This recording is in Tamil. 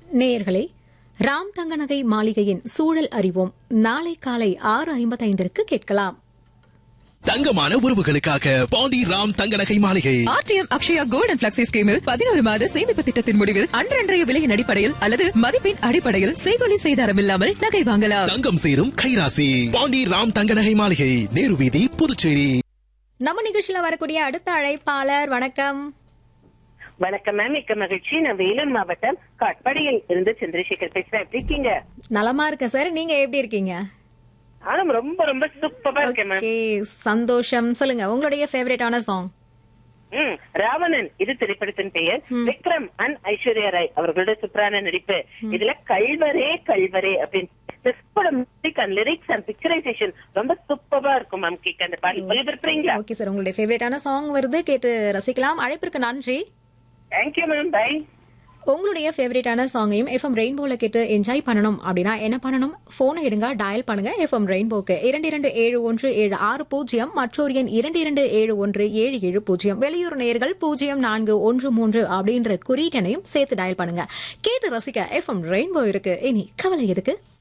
நேயர்களே ராம் தங்கநகை மாளிகையின் சூழல் அறிவோம் நாளை காலை ஆறு ஐம்பத்தைந்திற்கு கேட்கலாம் தங்கமான உறவுகளுக்காக பாண்டி ராம் தங்க நகை மாளிகை RTM Akshaya gold and flexi ஸ்கீமில் பதினோரு மாத சேமிப்பு திட்டத்தின் முடிவில் அன்றன்றைய விலையின் அடிப்படையில் அல்லது மதிப்பின் அடிப்படையில் செய்கொலி செய்தாரம் இல்லாமல் நகை வாங்கலாம் தங்கம் சேரும் கைராசி பாண்டி ராம் தங்க நகை மாளிகை நேரு வீதி புதுச்சேரி நம்ம நிகழ்ச்சியில வரக்கூடிய அடுத்த அழைப்பாளர் வணக்கம் வணக்கம் மேம் மிக்க மகிழ்ச்சி நான் வேலூர் மாவட்டம் காட்பாடியில் இருந்து சந்திரசேகர் பேசுறேன் எப்படி இருக்கீங்க நலமா இருக்க சார் நீங்க எப்படி இருக்கீங்க ஆனா ரொம்ப ரொம்ப சூப்பரா இருக்கேன் மேம் ஓகே சந்தோஷம் சொல்லுங்க உங்களுடைய ஃபேவரட்டான சாங் ம், ராவணன் இது திரைப்படத்தின் பெயர் விக்ரம் அண்ட் ஐஸ்வர்யா ராய் அவர்களுடைய சூப்பரான நடிப்பு இதுல கல்வரே கல்வரே அப்படின்னு லிரிக்ஸ் அண்ட் பிக்சரைசேஷன் ரொம்ப சூப்பரா இருக்கும் மேம் கேட்க அந்த பாடல் ஒளிபரப்புறீங்களா ஓகே சார் உங்களுடைய ஃபேவரட்டான சாங் வருது கேட்டு ரசிக்கலாம் அழைப்பிற்கு நன்றி தேங்க்யூ மேம் பை உங்களுடைய ஃபேவரட்டான சாங்கையும் எஃப்எம் ரெயின்போல கேட்டு என்ஜாய் பண்ணணும் அப்படின்னா என்ன பண்ணணும் போனை எடுங்க டயல் பண்ணுங்க எஃப்எம் ரெயின்போக்கு இரண்டு இரண்டு ஏழு ஒன்று ஏழு ஆறு பூஜ்ஜியம் மற்றொரு எண் இரண்டு இரண்டு ஏழு ஒன்று ஏழு ஏழு பூஜ்ஜியம் வெளியூர் நேர்கள் பூஜ்ஜியம் நான்கு ஒன்று மூன்று அப்படின்ற குறியீட்டனையும் சேர்த்து டயல் பண்ணுங்க கேட்டு ரசிக்க எஃப்எம் ரெயின்போ இருக்கு இனி கவலை எதுக்கு